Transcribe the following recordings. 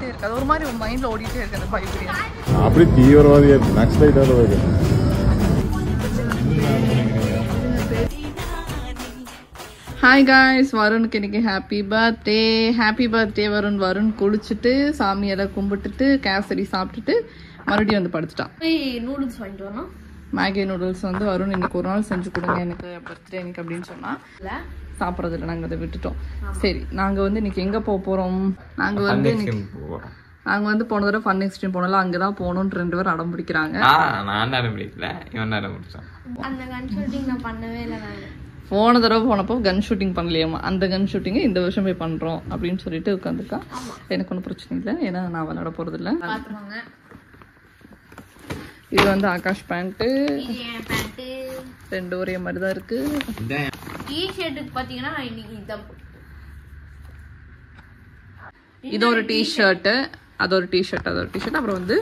ஓடிட்டே இருக்கு அது ஒரு மாதிரி உன் மைண்ட்ல ஓடிட்டே இருக்கு அந்த பை பிரியாணி அப்படி தீவிரவாதியா இருக்கு நக்ஸலைட்டாக வைக்கணும் ஹாய் காய்ஸ் வருணுக்கு இன்னைக்கு happy birthday happy birthday Varun Varun குளிச்சுட்டு சாமியெல்லாம் கும்பிட்டுட்டு கேசரி சாப்பிட்டுட்டு மறுபடியும் வந்து படுத்துட்டான் போய் நூடுல்ஸ் வாங்கிட்டு வரணும் மேகி நூடுல்ஸ் வந்து வருண் இன்னைக்கு ஒரு நாள் செஞ்சு கொடுங்க எனக்கு பர்த்டே எனக்கு அப்படின்னு சொன்னா இல்லை சாப்பிட்றது இல்லை நாங்கள் அதை விட்டுட்டோம் சரி நாங்கள் வந்து இன்னைக்கு எங்கே போக போகிறோம் நாங்கள் வந்து இன்னைக்கு நாங்கள் வந்து போன தடவை ஃபன் எக்ஸ்ட்ரீம் போனோம்ல அங்கே தான் போகணும்னு ரெண்டு பேரும் அடம் பிடிக்கிறாங்க நான் நேரம் பிடிக்கல இவன் நேரம் பிடிச்சான் அந்த கன்சல்டிங் நான் பண்ணவே இல்லை நான் போன தடவை போனப்போ கன் ஷூட்டிங் பண்ணலையாமா அந்த கன் ஷூட்டிங்கை இந்த வருஷம் போய் பண்ணுறோம் அப்படின்னு சொல்லிட்டு உட்காந்துருக்கான் எனக்கு ஒன்றும் பிரச்சனை இல்லை ஏன்னா நான் விளையாட போகிறது இல்லை பார்த்துருவாங்க இது வந்து ஆகாஷ் பேண்ட்டு இது என் பேண்ட்டு ரெண்டு ஒரே மாதிரி தான் இருக்கு டிஷர்ட்டுக்கு பார்த்தீங்கன்னா நான் இன்னைக்கு இதான் இது ஒரு டிஷர்ட்டு அது ஒரு டிஷர்ட் அது ஒரு டிஷர்ட் அப்புறம் வந்து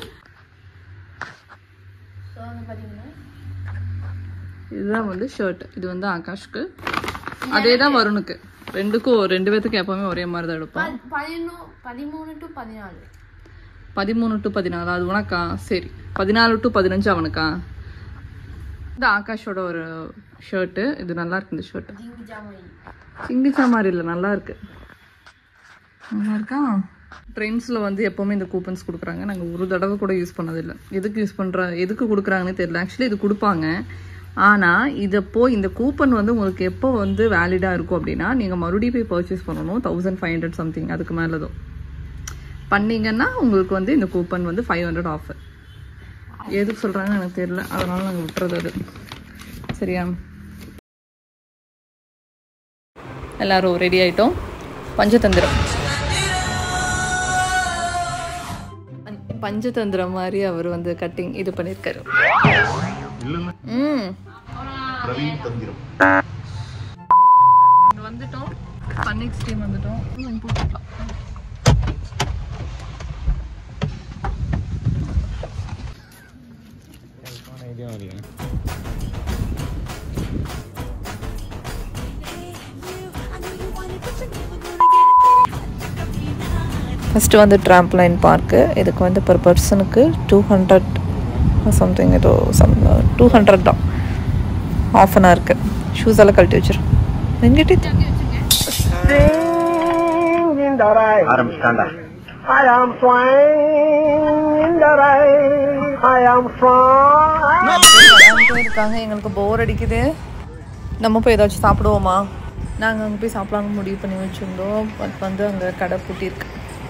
ஸோ வந்து பார்த்தீங்கன்னா இதுதான் வந்து ஷர்ட் இது வந்து ஆகாஷ்க்கு அதே தான் வருணுக்கு ரெண்டுக்கும் ரெண்டு பேத்துக்கும் எப்பவுமே ஒரே மாதிரி தான் எடுப்போம் ப- பதினோ பதிமூணு டு பதினாலு பதிமூணு டு பதினாலு அது உனக்கா சரி பதினாலு டு பதினஞ்சு அவனுக்கா இது ஆகாஷோட ஒரு ஷர்ட்டு இது நல்லா இருக்கு இந்த ஷர்ட் ஜிங்கி ஜாமாய் சிங்கிச்சா மாதிரி இல்லை நல்லா இருக்கு நல்லா இருக்கா ட்ரெண்ட்ஸில் வந்து எப்போவுமே இந்த கூப்பன்ஸ் கொடுக்குறாங்க நாங்கள் ஒரு தடவை கூட யூஸ் பண்ணதில்லை எதுக்கு யூஸ் பண்ணுற எதுக்கு கொடுக்குறாங்கன்னு தெரியல ஆக்சுவலி இது கொடுப்பாங்க ஆனால் இதப்போ இந்த கூப்பன் வந்து உங்களுக்கு எப்போ வந்து வேலிடாக இருக்கும் அப்படின்னா நீங்கள் மறுபடியும் போய் பர்ச்சேஸ் பண்ணணும் தௌசண்ட் ஃபைவ் ஹண்ட்ரட் சம்திங் அதுக்கு மேலே தான் பண்ணீங்கன்னா உங்களுக்கு வந்து இந்த கூப்பன் வந்து ஃபைவ் ஹண்ட்ரட் ஆஃபர் எதுக்கு சொல்கிறாங்கன்னு எனக்கு தெரியல அதனால நாங்கள் விட்டுறது அது சரியா எல்லாரும் ரெடி ஆயிட்டோம் பஞ்சதந்திரம் பஞ்ச- பஞ்சதந்திரம் மாதிரி அவர் வந்து கட்டிங் இது பண்ணியிருக்காரு ம் இங்க வந்துட்டோம் பன்னிக் ஸ்டீம் வந்துட்டோம் ம், போட்டுக்கலாம். ஃபஸ்ட்டு வந்து ட்ராம்ப்லைன் பார்க்கு இதுக்கு வந்து பர் பர்சனுக்கு டூ ஹண்ட்ரட் சம்திங் ஏதோ சம் டூ ஹண்ட்ரட் தான் ஆஃப் அன் ஹவருக்கு ஷூஸ் எல்லாம் கழட்டி வச்சிரு எங்கிட்ட ஆரம்பிச்சிட்டாண்டா I am flying in the rain. I am flying. இருக்காங்க எங்களுக்கு போர் அடிக்குது நம்ம போய் ஏதாச்சும் சாப்பிடுவோமா நாங்கள் அங்கே போய் சாப்பிடலாம்னு முடிவு பண்ணி வச்சுருந்தோம் பட் வந்து அங்கே கடை பூட்டியிருக்கு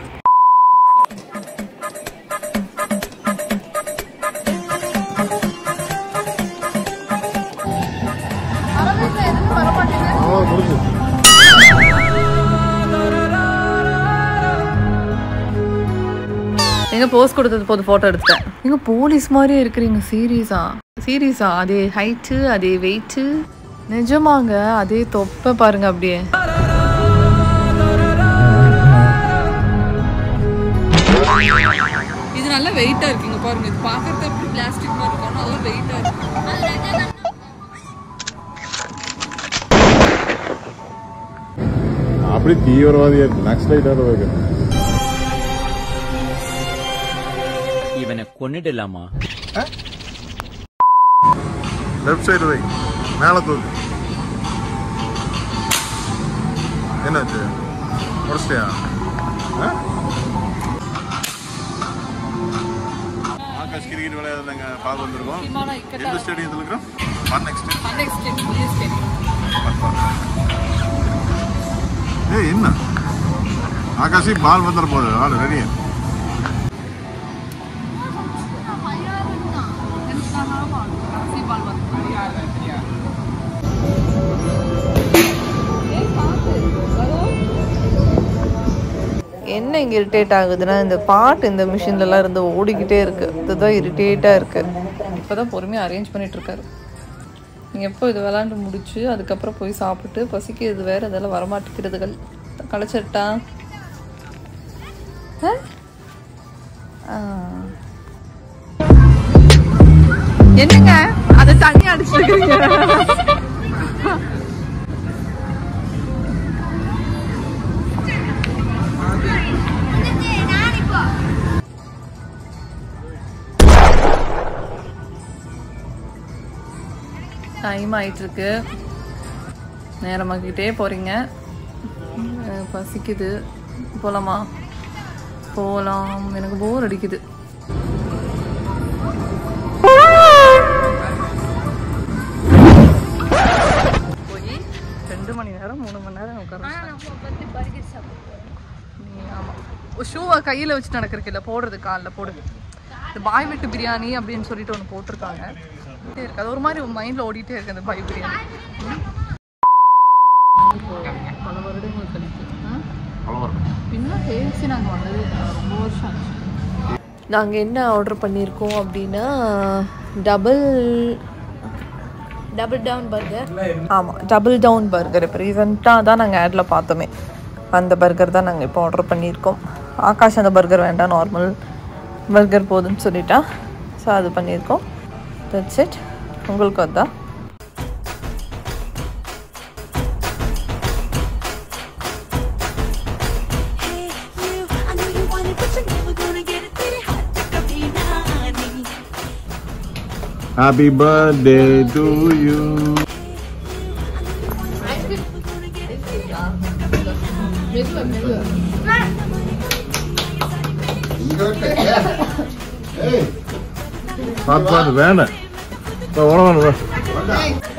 ஆ முடிஞ்சு எங்க போஸ்ட் கொடுத்தது போது போட்டோ எடுத்தேன் எங்க போலீஸ் மாதிரியே இருக்கிறீங்க சீரியஸா சீரியஸா அதே ஹைட்டு அதே வெயிட்டு நிஜமாங்க அதே தொப்பை பாருங்க அப்படியே இது நல்ல வெயிட்டா இருக்குங்க பாருங்க இது பாக்குறது அப்படி பிளாஸ்டிக் மாதிரி இருக்கும் ஆனா அதெல்லாம் வெயிட்டா இருக்கு அப்படி தீவிரவாதியா இருக்கு நக்ஸலைட்டாக வைக்கணும் இவனை கொன்னுடலாமா லெஃப்ட் சைடு வை மேலே தூக்கு என்னாச்சு முடிச்சிட்டியா ஆகாஷ் கிரிக்கெட் விளையாட நாங்கள் பார்க்க வந்திருக்கோம் எந்த ஸ்டேடியத்தில் இருக்கிறோம் ஒன் நெக்ஸ்ட் ஏய் என்ன ஆகாஷி பால் வந்துட போகுது ஆள் ரெடியா என்ன இங்கே இரிட்டேட் ஆகுதுன்னா இந்த பாட்டு இந்த மிஷின்லலாம் இருந்து ஓடிக்கிட்டே இருக்கு இதுதான் இரிட்டேட்டாக இருக்கு இப்போ தான் பொறுமையாக அரேஞ்ச் பண்ணிட்டு இருக்காரு நீங்கள் எப்போ இது விளாண்டு முடிச்சு அதுக்கப்புறம் போய் சாப்பிட்டு பசிக்கிறது வேற அதெல்லாம் வரமாட்டேங்கிறதுகள் களைச்சிட்டா என்னங்க அதை தண்ணி அடிச்சிருக்கீங்க டைம் ஆயிட்டிருக்கு நேரமாக்கிட்டே போகிறீங்க அஹ் பசிக்குது போகலாமா போகலாம் எனக்கு போர் அடிக்குது போய் ரெண்டு மணி நேரம் மூணு மணி நேரம் உட்கார நீ ஆமாம் ஷூவை கையில் வச்சு நடக்கிறதுக்கு இல்லை போடுறது காலில் போடுது இந்த பாய் விட்டு பிரியாணி அப்படின்னு சொல்லிட்டு ஒன்று போட்டிருக்காங்க ஓடிட்டே இருக்கு அது ஒரு மாதிரி மைண்டில் ஓடிட்டே இருக்கு அந்த பாய் பிரியாணி பல வருடங்கள் கழிச்சு ஆ? இன்னும் கேஎஃப்சி நாங்கள் வந்ததே இல்லை. ரொம்ப வருஷம் ஆச்சு நாங்கள் என்ன ஆர்டர் பண்ணியிருக்கோம் அப்படின்னா டபுள் டபுள் டவுன் பர்கர் ஆமாம் டபுள் டவுன் பர்கர் இப்போ ரீசெண்டாக தான் நாங்கள் ஆடில் பார்த்தோமே அந்த பர்கர் தான் நாங்கள் இப்போ ஆர்டர் பண்ணியிருக்கோம் ஆகாஷ் அந்த பர்கர் வேண்டாம் நார்மல் பர்கர் போதும்னு சொல்லிட்டா ஸோ அது பண்ணியிருக்கோம் தட்ஸ் இட் உங்களுக்கு அதுதான் I know you want it, but you're never gonna get it. Pretty hot, take a beat, honey. Happy birthday to you. பார்த்து பார்த்து வேண்டாம் உணவு